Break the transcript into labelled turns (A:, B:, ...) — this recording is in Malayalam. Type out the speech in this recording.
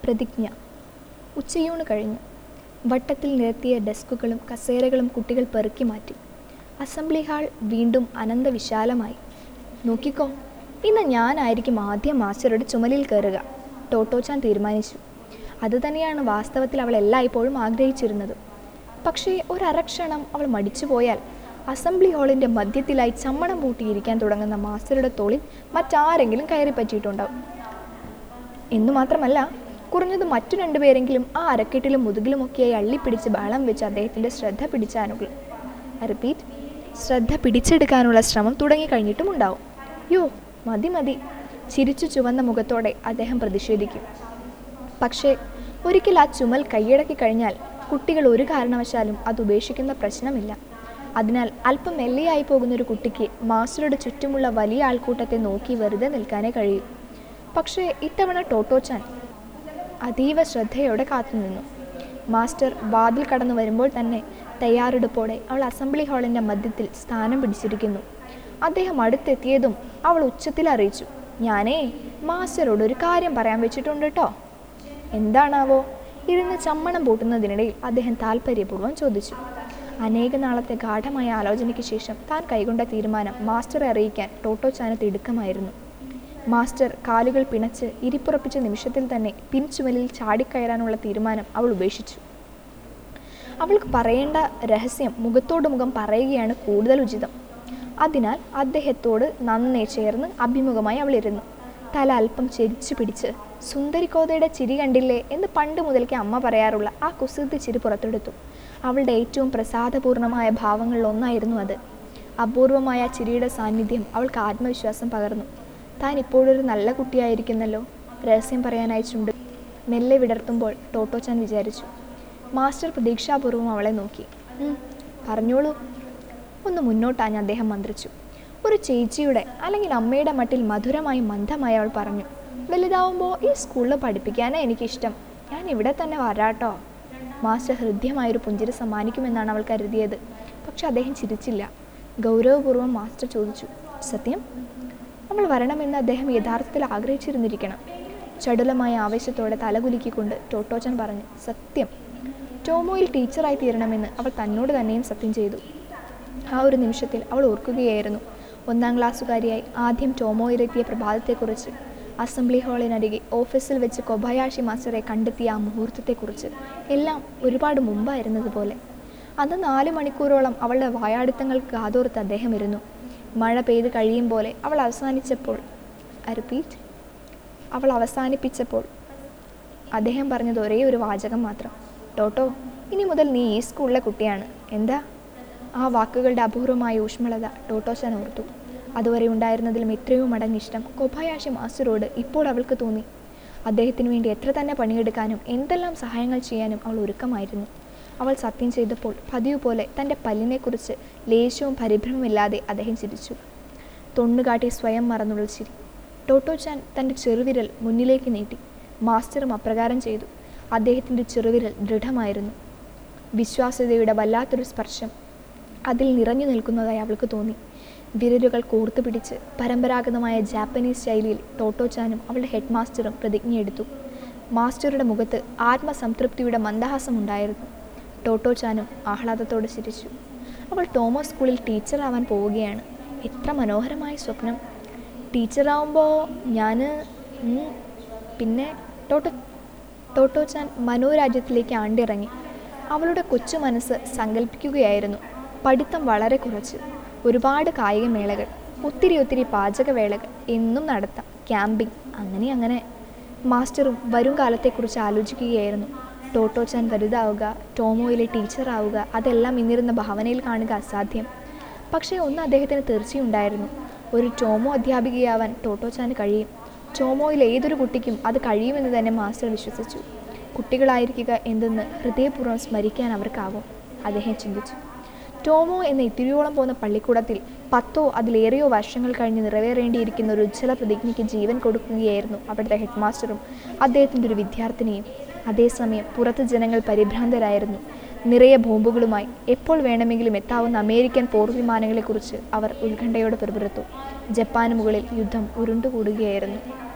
A: പ്രതിജ്ഞ ഉച്ചയൂണ് കഴിഞ്ഞു വട്ടത്തിൽ നിരത്തിയ ഡെസ്കുകളും കസേരകളും കുട്ടികൾ പെറുക്കി മാറ്റി അസംബ്ലി ഹാൾ വീണ്ടും അനന്തവിശാലമായി നോക്കിക്കോ ഇന്ന് ഞാനായിരിക്കും ആദ്യം മാസ്റ്ററുടെ ചുമലിൽ കയറുക ടോട്ടോച്ചാൻ തീരുമാനിച്ചു അതുതന്നെയാണ് വാസ്തവത്തിൽ അവൾ എല്ലായ്പ്പോഴും ആഗ്രഹിച്ചിരുന്നത് പക്ഷേ ഒരരക്ഷണം അവൾ മടിച്ചുപോയാൽ അസംബ്ലി ഹാളിൻ്റെ മധ്യത്തിലായി ചമ്മണം പൂട്ടിയിരിക്കാൻ തുടങ്ങുന്ന മാസ്റ്ററുടെ തോളിൽ മറ്റാരെങ്കിലും കയറി പറ്റിയിട്ടുണ്ടാവും എന്നു മാത്രമല്ല കുറഞ്ഞത് മറ്റു രണ്ടുപേരെങ്കിലും ആ അരക്കെട്ടിലും മുതുകിലുമൊക്കെയായി അള്ളിപ്പിടിച്ച് ബഹളം വെച്ച് അദ്ദേഹത്തിൻ്റെ ശ്രദ്ധ പിടിച്ചാനുകൾ റിപ്പീറ്റ് ശ്രദ്ധ പിടിച്ചെടുക്കാനുള്ള ശ്രമം തുടങ്ങിക്കഴിഞ്ഞിട്ടും ഉണ്ടാവും യോ മതി മതി ചിരിച്ചു ചുവന്ന മുഖത്തോടെ അദ്ദേഹം പ്രതിഷേധിക്കും പക്ഷേ ഒരിക്കൽ ആ ചുമൽ കൈയടക്കി കഴിഞ്ഞാൽ കുട്ടികൾ ഒരു കാരണവശാലും അത് ഉപേക്ഷിക്കുന്ന പ്രശ്നമില്ല അതിനാൽ അല്പം മെല്ലെയായി പോകുന്ന ഒരു കുട്ടിക്ക് മാസ്റ്ററുടെ ചുറ്റുമുള്ള വലിയ ആൾക്കൂട്ടത്തെ നോക്കി വെറുതെ നിൽക്കാനേ കഴിയൂ പക്ഷേ ഇത്തവണ ടോട്ടോച്ചാൻ അതീവ ശ്രദ്ധയോടെ കാത്തുനിന്നു മാസ്റ്റർ വാതിൽ കടന്നു വരുമ്പോൾ തന്നെ തയ്യാറെടുപ്പോടെ അവൾ അസംബ്ലി ഹാളിൻ്റെ മധ്യത്തിൽ സ്ഥാനം പിടിച്ചിരിക്കുന്നു അദ്ദേഹം അടുത്തെത്തിയതും അവൾ ഉച്ചത്തിൽ അറിയിച്ചു ഞാനേ മാസ്റ്ററോട് ഒരു കാര്യം പറയാൻ വെച്ചിട്ടുണ്ട് കേട്ടോ എന്താണാവോ ഇരുന്ന് ചമ്മണം പൂട്ടുന്നതിനിടയിൽ അദ്ദേഹം താല്പര്യപൂർവ്വം ചോദിച്ചു അനേക നാളത്തെ ഗാഠമായ ആലോചനയ്ക്ക് ശേഷം താൻ കൈകൊണ്ട തീരുമാനം മാസ്റ്ററെ അറിയിക്കാൻ ടോട്ടോ ചാന തിടുക്കമായിരുന്നു മാസ്റ്റർ കാലുകൾ പിണച്ച് ഇരിപ്പുറപ്പിച്ച നിമിഷത്തിൽ തന്നെ പിൻചുമലിൽ ചാടിക്കയറാനുള്ള തീരുമാനം അവൾ ഉപേക്ഷിച്ചു അവൾക്ക് പറയേണ്ട രഹസ്യം മുഖത്തോട് മുഖം പറയുകയാണ് കൂടുതൽ ഉചിതം അതിനാൽ അദ്ദേഹത്തോട് നന്നേ ചേർന്ന് അഭിമുഖമായി അവൾ ഇരുന്നു തല അല്പം ചെരിച്ചു പിടിച്ച് സുന്ദരിക്കോതയുടെ ചിരി കണ്ടില്ലേ എന്ന് പണ്ട് മുതൽക്കേ അമ്മ പറയാറുള്ള ആ കുസൃതി ചിരി പുറത്തെടുത്തു അവളുടെ ഏറ്റവും പ്രസാദപൂർണമായ ഭാവങ്ങളിൽ ഒന്നായിരുന്നു അത് അപൂർവമായ ആ ചിരിയുടെ സാന്നിധ്യം അവൾക്ക് ആത്മവിശ്വാസം പകർന്നു താൻ ഇപ്പോഴൊരു നല്ല കുട്ടിയായിരിക്കുന്നല്ലോ രഹസ്യം പറയാനായി ചുണ്ട് മെല്ലെ വിടർത്തുമ്പോൾ ടോട്ടോച്ചാൻ വിചാരിച്ചു മാസ്റ്റർ പ്രതീക്ഷാപൂർവ്വം അവളെ നോക്കി "ഉം, പറഞ്ഞോളൂ ഒന്ന് മുന്നോട്ടാഞ്ഞ് അദ്ദേഹം മന്ത്രിച്ചു ഒരു ചേച്ചിയുടെ അല്ലെങ്കിൽ അമ്മയുടെ മട്ടിൽ മധുരമായി മന്ദമായി അവൾ പറഞ്ഞു വലുതാവുമ്പോൾ ഈ സ്കൂളിൽ പഠിപ്പിക്കാനാ എനിക്കിഷ്ടം ഞാൻ ഇവിടെ തന്നെ വരാട്ടോ മാസ്റ്റർ ഹൃദ്യമായൊരു പുഞ്ചിരി സമ്മാനിക്കുമെന്നാണ് അവൾ കരുതിയത് പക്ഷെ അദ്ദേഹം ചിരിച്ചില്ല ഗൗരവപൂർവ്വം മാസ്റ്റർ ചോദിച്ചു സത്യം അവൾ വരണമെന്ന് അദ്ദേഹം യഥാർത്ഥത്തിൽ ആഗ്രഹിച്ചിരുന്നിരിക്കണം ചടുലമായ ആവേശത്തോടെ തലകുലുക്കിക്കൊണ്ട് ടോട്ടോച്ചൻ പറഞ്ഞു സത്യം ടോമോയിൽ ടീച്ചറായി തീരണമെന്ന് അവൾ തന്നോട് തന്നെയും സത്യം ചെയ്തു ആ ഒരു നിമിഷത്തിൽ അവൾ ഓർക്കുകയായിരുന്നു ഒന്നാം ക്ലാസ്സുകാരിയായി ആദ്യം ടോമോയിലെത്തിയ പ്രഭാതത്തെക്കുറിച്ച് അസംബ്ലി ഹാളിനരികെ ഓഫീസിൽ വെച്ച് കൊബയാഷി മാസ്റ്ററെ കണ്ടെത്തിയ ആ മുഹൂർത്തത്തെക്കുറിച്ച് എല്ലാം ഒരുപാട് മുമ്പായിരുന്നതുപോലെ അന്ന് നാല് മണിക്കൂറോളം അവളുടെ വായാടിത്തങ്ങൾക്ക് കാതോർത്ത് അദ്ദേഹം ഇരുന്നു മഴ പെയ്ത് കഴിയും പോലെ അവൾ അവസാനിച്ചപ്പോൾ ഐ റിപ്പീറ്റ് അവൾ അവസാനിപ്പിച്ചപ്പോൾ അദ്ദേഹം പറഞ്ഞത് ഒരേ ഒരു വാചകം മാത്രം ടോട്ടോ ഇനി മുതൽ നീ ഈ സ്കൂളിലെ കുട്ടിയാണ് എന്താ ആ വാക്കുകളുടെ അപൂർവമായ ഊഷ്മളത ടോട്ടോശാൻ ഓർത്തു അതുവരെ ഉണ്ടായിരുന്നതിലും എത്രയോ മടങ്ങ് ഇഷ്ടം കൊബായാഷി മാസ്റ്ററോട് ഇപ്പോൾ അവൾക്ക് തോന്നി അദ്ദേഹത്തിന് വേണ്ടി എത്ര തന്നെ പണിയെടുക്കാനും എന്തെല്ലാം സഹായങ്ങൾ ചെയ്യാനും അവൾ ഒരുക്കമായിരുന്നു അവൾ സത്യം ചെയ്തപ്പോൾ പതിവ് പോലെ തൻ്റെ പല്ലിനെക്കുറിച്ച് ലേശവും പരിഭ്രമമില്ലാതെ അദ്ദേഹം ചിരിച്ചു തൊണ്ണുകാട്ടി സ്വയം മറന്നുള്ള ചിരി ടോട്ടോച്ചാൻ തൻ്റെ ചെറുവിരൽ മുന്നിലേക്ക് നീട്ടി മാസ്റ്ററും അപ്രകാരം ചെയ്തു അദ്ദേഹത്തിൻ്റെ ചെറുവിരൽ ദൃഢമായിരുന്നു വിശ്വാസ്യതയുടെ വല്ലാത്തൊരു സ്പർശം അതിൽ നിറഞ്ഞു നിൽക്കുന്നതായി അവൾക്ക് തോന്നി വിരലുകൾ കോർത്തു പിടിച്ച് പരമ്പരാഗതമായ ജാപ്പനീസ് ശൈലിയിൽ ടോട്ടോച്ചാനും അവളുടെ ഹെഡ് മാസ്റ്ററും പ്രതിജ്ഞയെടുത്തു മാസ്റ്ററുടെ മുഖത്ത് ആത്മസംതൃപ്തിയുടെ മന്ദഹാസമുണ്ടായിരുന്നു ടോട്ടോച്ചാനും ആഹ്ലാദത്തോടെ ചിരിച്ചു അവൾ ടോമോ സ്കൂളിൽ ടീച്ചറാവാൻ പോവുകയാണ് എത്ര മനോഹരമായ സ്വപ്നം ടീച്ചറാവുമ്പോൾ ഞാൻ പിന്നെ ടോട്ടോ ടോട്ടോച്ചാൻ മനോരാജ്യത്തിലേക്ക് ആണ്ടിറങ്ങി അവളുടെ കൊച്ചു മനസ്സ് സങ്കല്പിക്കുകയായിരുന്നു പഠിത്തം വളരെ കുറച്ച് ഒരുപാട് കായികമേളകൾ ഒത്തിരി ഒത്തിരി പാചകവേളകൾ എന്നും നടത്താം ക്യാമ്പിംഗ് അങ്ങനെ അങ്ങനെ മാസ്റ്ററും വരും കാലത്തെക്കുറിച്ച് ആലോചിക്കുകയായിരുന്നു ടോട്ടോച്ചാൻ വലുതാവുക ടോമോയിലെ ടീച്ചറാവുക അതെല്ലാം ഇന്നിരുന്ന ഭാവനയിൽ കാണുക അസാധ്യം പക്ഷേ ഒന്ന് അദ്ദേഹത്തിന് തീർച്ചയുണ്ടായിരുന്നു ഒരു ടോമോ അധ്യാപികയാവാൻ ടോട്ടോച്ചാന് കഴിയും ടോമോയിൽ ഏതൊരു കുട്ടിക്കും അത് കഴിയുമെന്ന് തന്നെ മാസ്റ്റർ വിശ്വസിച്ചു കുട്ടികളായിരിക്കുക എന്തെന്ന് ഹൃദയപൂർവ്വം സ്മരിക്കാൻ അവർക്കാവും അദ്ദേഹം ചിന്തിച്ചു ടോമോ എന്ന ഇത്തിരിയോളം പോകുന്ന പള്ളിക്കൂടത്തിൽ പത്തോ അതിലേറെയോ വർഷങ്ങൾ കഴിഞ്ഞ് നിറവേറേണ്ടിയിരിക്കുന്ന ഒരു ഉജ്ജ്വല പ്രതിജ്ഞയ്ക്ക് ജീവൻ കൊടുക്കുകയായിരുന്നു അവിടുത്തെ ഹെഡ് മാസ്റ്ററും അദ്ദേഹത്തിൻ്റെ ഒരു വിദ്യാർത്ഥിനിയും അതേസമയം പുറത്ത് ജനങ്ങൾ പരിഭ്രാന്തരായിരുന്നു നിറയെ ബോംബുകളുമായി എപ്പോൾ വേണമെങ്കിലും എത്താവുന്ന അമേരിക്കൻ പോർവിമാനങ്ങളെക്കുറിച്ച് അവർ ഉത്കണ്ഠയോടെ പിറുപിറുത്തു ജപ്പാന് മുകളിൽ യുദ്ധം ഉരുണ്ടുകൂടുകയായിരുന്നു